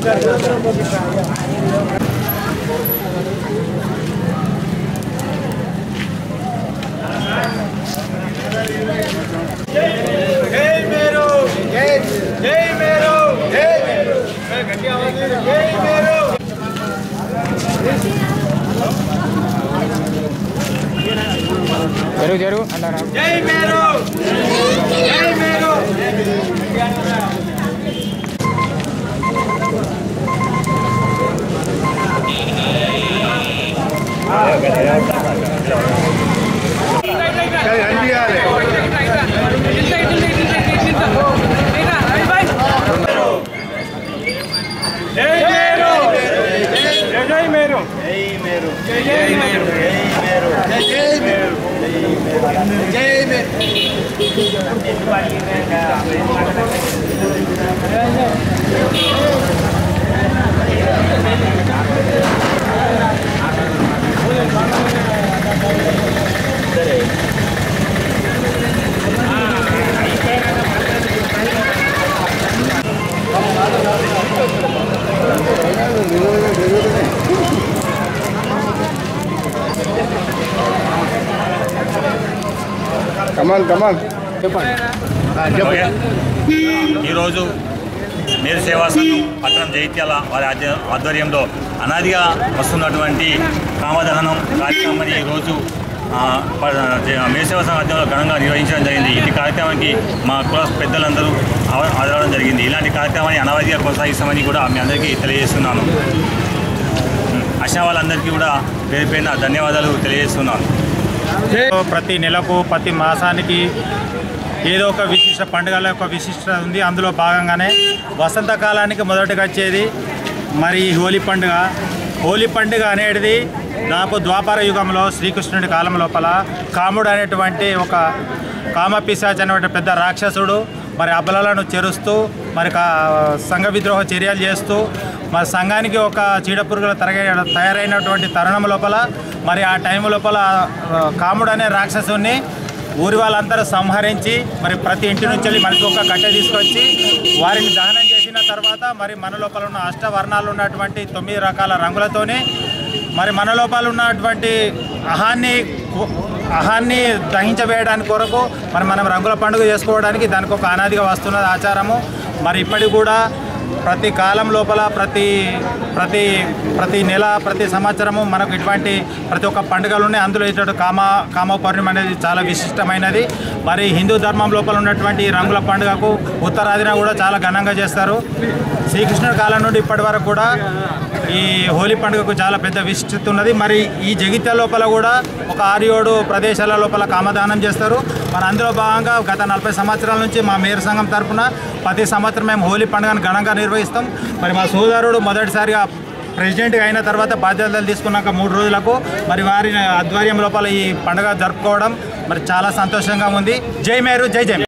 జరుగు జరుగు అంటారా కమాన్ కమాన్ చెప్పండి ఓకే. ఈరోజు నీరు సేవా సంఘం పట్టణం జైత్యాల వారి ఆధ్య- ఆధ్వర్యంలో అనాదిగా వస్తున్నటువంటి కామదహనం కార్యక్రమాన్ని ఈరోజు ఆ, ప- జ- నీరు సేవా సంఘం ఆధ్వర్యంలో ఘనంగా నిర్వహించడం జరిగింది ఈ కార్యక్రమానికి మా కుల పెద్దలందరూ ఆవ- హాజరవడం జరిగింది ఇలాంటి కార్యక్రమాన్ని అనాదిగా కొనసాగిస్తామని కూడా మీ అందరికీ తెలియజేస్తున్నాను అశా వాళ్ళందరికీ కూడా పేరు పేరున ధన్యవాదాలు తెలియజేస్తున్నాను ప్రతి నెలకు ప్రతి మాసానికి ఏదో ఒక విశిష్ట పండుగల యొక్క విశిష్టత ఉంది అందులో భాగంగానే వసంతకాలానికి మొదటగా వచ్చేది మరి ఈ హోలీ పండుగ హోలీ పండుగ అనేది దాదాపు ద్వాపర యుగంలో శ్రీకృష్ణుడి కాలం లోపల కాముడు అనేటువంటి ఒక కామపిశాచ్ అనేటువంటి పెద్ద రాక్షసుడు మరి అబలలను చెరుస్తూ మరి కా- సంఘ విద్రోహ చర్యలు చేస్తూ మరి సంఘానికి ఒక చీడపురుగుల తరగ తయారైనటువంటి తరుణం లోపల మరి ఆ టైం లోపల ఆ, కాముడు అనే రాక్షసుని ఊరి వాళ్ళందరూ సంహరించి మరి ప్రతి ఇంటి నుంచి వెళ్ళి మనకి ఒక కట్టె తీసుకొచ్చి వారిని దహనం చేసిన తర్వాత మరి మన లోపల ఉన్న అష్టవర్ణాలు ఉన్నటువంటి తొమ్మిది రకాల రంగులతోనే మరి మన లోపల ఉన్నటువంటి అహాన్ని కు- అహాన్ని దహించవేయడానికి కొరకు మరి మనం రంగుల పండుగ చేసుకోవడానికి దానికి ఒక అనాదిగా వస్తున్నది ఆచారము మరి ఇప్పటికి కూడా ప్రతి కాలం లోపల ప్రతి ప్రతి ప్రతి నెల ప్రతి సంవత్సరము మనకు ఇటువంటి ప్రతి ఒక్క పండుగలు ఉన్నాయి అందులో ఇటువంటి కామ కామ పౌర్ణమి అనేది చాలా విశిష్టమైనది మరి హిందూ ధర్మం లోపల ఉన్నటువంటి ఈ రంగుల పండుగకు ఉత్తరాదిన కూడా చాలా ఘనంగా చేస్తారు శ్రీకృష్ణుడి కాలం నుండి ఇప్పటి వరకు కూడా ఈ హోలీ పండుగకు చాలా పెద్ద విశిష్టత ఉన్నది మరి ఈ జగిత్య లోపల కూడా ఒక ఆరు ఏడు ప్రదేశాల లోపల కామదానం చేస్తారు మరి అందులో భాగంగా గత నలభై సంవత్సరాల నుంచి మా మేయర్ సంఘం తరపున ప్రతి సంవత్సరం మేము హోలీ పండుగను ఘనంగా నిర్వహిస్తాం మరి మా సోదరుడు మొదటిసారిగా ప్రెసిడెంట్గా అయిన తర్వాత బాధ్యతలు తీసుకున్నాక మూడు రోజులకు మరి వారి ఆధ్వర్యం లోపల ఈ పండుగ జరుపుకోవడం మరి చాలా సంతోషంగా ఉంది జై మేరు జై జై